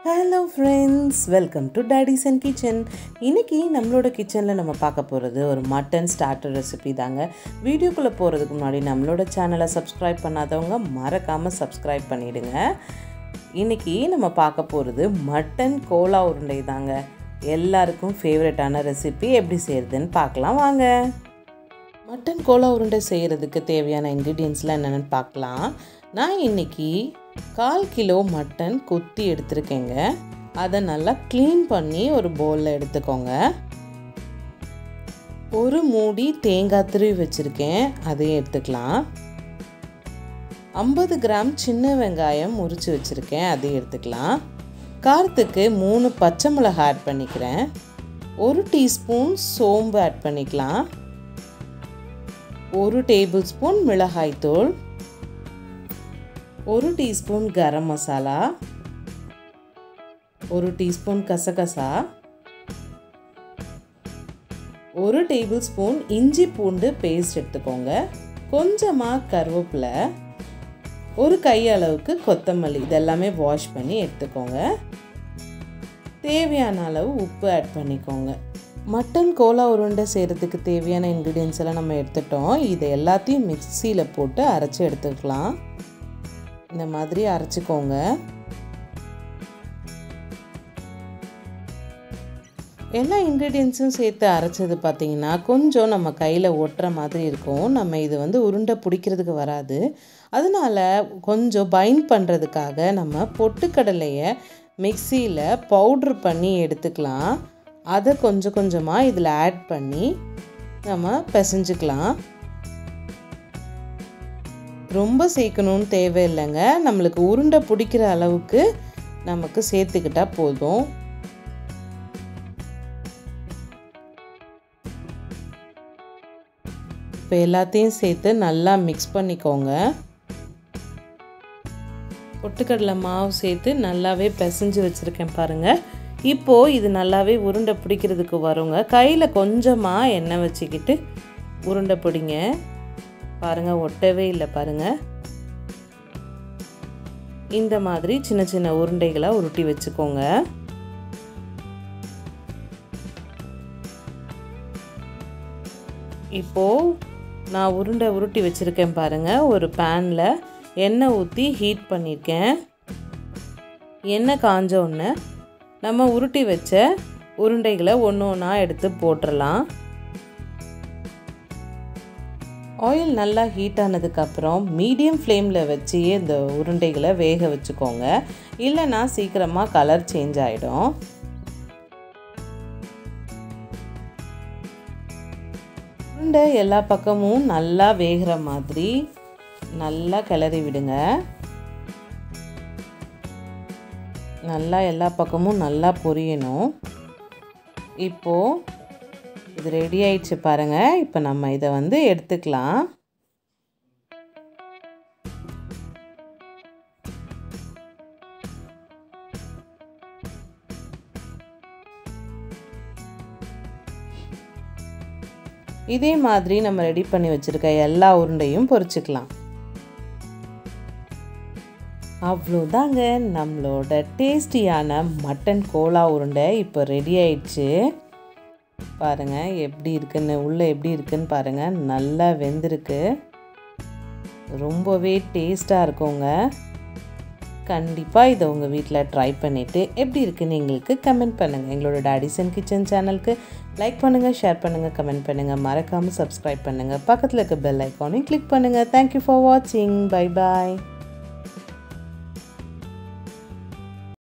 hello friends welcome to daddy's and kitchen இன்றைக்கி நம்மளோட கிச்சனில் நம்ம பார்க்க போகிறது ஒரு மட்டன் ஸ்டார்டர் ரெசிபி தாங்க வீடியோக்குள்ளே போகிறதுக்கு முன்னாடி நம்மளோட சேனலை சப்ஸ்கிரைப் பண்ணாதவங்க மறக்காமல் சப்ஸ்கிரைப் பண்ணிவிடுங்க இன்றைக்கி நம்ம பார்க்க போகிறது மட்டன் கோலா உருண்டை தாங்க எல்லாருக்கும் ஃபேவரட்டான ரெசிபி எப்படி செய்கிறதுன்னு பார்க்கலாம் வாங்க மட்டன் கோலா உருண்டை செய்கிறதுக்கு தேவையான இன்க்ரீடியன்ஸ்லாம் என்னென்னு பார்க்கலாம் நான் இன்றைக்கி கால் கிலோ மட்டன் கொத்தி எடுத்திருக்கேங்க அதை நல்லா க்ளீன் பண்ணி ஒரு பவுலில் எடுத்துக்கோங்க ஒரு மூடி தேங்காய் துருவி வச்சுருக்கேன் அதையும் எடுத்துக்கலாம் ஐம்பது கிராம் சின்ன வெங்காயம் முறித்து வச்சுருக்கேன் அதையும் எடுத்துக்கலாம் காரத்துக்கு மூணு பச்சை மிளகாய் ஆட் பண்ணிக்கிறேன் ஒரு டீஸ்பூன் சோம்பு ஆட் பண்ணிக்கலாம் ஒரு டேபிள் ஸ்பூன் மிளகாய்த்தூள் ஒரு டீஸ்பூன் கரம் மசாலா ஒரு டீஸ்பூன் கசகசா ஒரு டேபிள் ஸ்பூன் இஞ்சி பூண்டு பேஸ்ட் எடுத்துக்கோங்க கொஞ்சமாக கருவேப்பிலை ஒரு கையளவுக்கு கொத்தமல்லி இதெல்லாமே வாஷ் பண்ணி எடுத்துக்கோங்க தேவையான அளவு உப்பு ஆட் பண்ணிக்கோங்க மட்டன் கோலா உருண்டை செய்கிறதுக்கு தேவையான இன்க்ரீடியன்ஸ் எல்லாம் நம்ம எடுத்துட்டோம் இதை எல்லாத்தையும் மிக்சியில் போட்டு அரைச்சி எடுத்துக்கலாம் இந்த மாதிரி அரைச்சிக்கோங்க எல்லா இன்க்ரீடியன்ஸும் சேர்த்து அரைச்சது பார்த்திங்கன்னா கொஞ்சம் நம்ம கையில் ஒட்டுற மாதிரி இருக்கும் நம்ம இது வந்து உருண்டை பிடிக்கிறதுக்கு வராது அதனால் கொஞ்சம் பைண்ட் பண்ணுறதுக்காக நம்ம பொட்டுக்கடலையை மிக்சியில் பவுட்ரு பண்ணி எடுத்துக்கலாம் அதை கொஞ்சம் கொஞ்சமாக இதில் ஆட் பண்ணி நம்ம பிசைஞ்சுக்கலாம் ரொம்ப சேர்க்கணும்னு தேவையில்லைங்க நம்மளுக்கு உருண்டை பிடிக்கிற அளவுக்கு நமக்கு சேர்த்துக்கிட்டால் போதும் இப்போ எல்லாத்தையும் சேர்த்து நல்லா மிக்ஸ் பண்ணிக்கோங்க பொட்டுக்கடலை மாவு சேர்த்து நல்லாவே பிசைஞ்சு வச்சுருக்கேன் பாருங்கள் இப்போது இது நல்லாவே உருண்டை பிடிக்கிறதுக்கு வருங்க கையில் கொஞ்சமாக எண்ணெய் வச்சுக்கிட்டு உருண்டை பிடிங்க பாருங்கள் ஒட்டவே இல்லை பாருங்கள் இந்த மாதிரி சின்ன சின்ன உருண்டைகளாக உருட்டி வச்சுக்கோங்க இப்போது நான் உருண்டை உருட்டி வச்சுருக்கேன் பாருங்கள் ஒரு பேனில் எண்ணெய் ஊற்றி ஹீட் பண்ணியிருக்கேன் எண்ணெய் காஞ்ச உடனே நம்ம உருட்டி வச்ச உருண்டைகளை ஒன்று ஒன்றா எடுத்து போட்டுடலாம் ஆயில் நல்லா ஹீட் ஆனதுக்கப்புறம் மீடியம் ஃப்ளேமில் வச்சு இந்த உருண்டைகளை வேக வச்சுக்கோங்க இல்லைன்னா சீக்கிரமாக கலர் சேஞ்ச் ஆகிடும் உருண்டை எல்லா பக்கமும் நல்லா வேகிற மாதிரி நல்லா கிளறி விடுங்க நல்லா எல்லா பக்கமும் நல்லா பொரியணும் இப்போது இது ரெடி ஆயிடுச்சு பாருங்கள் இப்போ நம்ம இதை வந்து எடுத்துக்கலாம் இதே மாதிரி நம்ம ரெடி பண்ணி வச்சுருக்க எல்லா உருண்டையும் பொரிச்சுக்கலாம் அவ்வளோதாங்க நம்மளோட டேஸ்டியான மட்டன் கோலா உருண்டை இப்போ ரெடி ஆயிடுச்சு பாருங்கள் எப்படி இருக்குன்னு உள்ளே எப்படி இருக்குன்னு பாருங்கள் நல்லா வெந்திருக்கு ரொம்பவே டேஸ்ட்டாக இருக்குங்க கண்டிப்பாக இதை உங்கள் வீட்டில் ட்ரை பண்ணிவிட்டு எப்படி இருக்குன்னு எங்களுக்கு கமெண்ட் பண்ணுங்கள் எங்களோட டாடிஸ் அண்ட் கிச்சன் சேனலுக்கு லைக் பண்ணுங்கள் ஷேர் பண்ணுங்கள் கமெண்ட் பண்ணுங்கள் மறக்காமல் சப்ஸ்கிரைப் பண்ணுங்கள் பக்கத்தில் இருக்க பெல் ஐக்கானையும் கிளிக் பண்ணுங்கள் தேங்க்யூ ஃபார் வாட்சிங் பை பாய்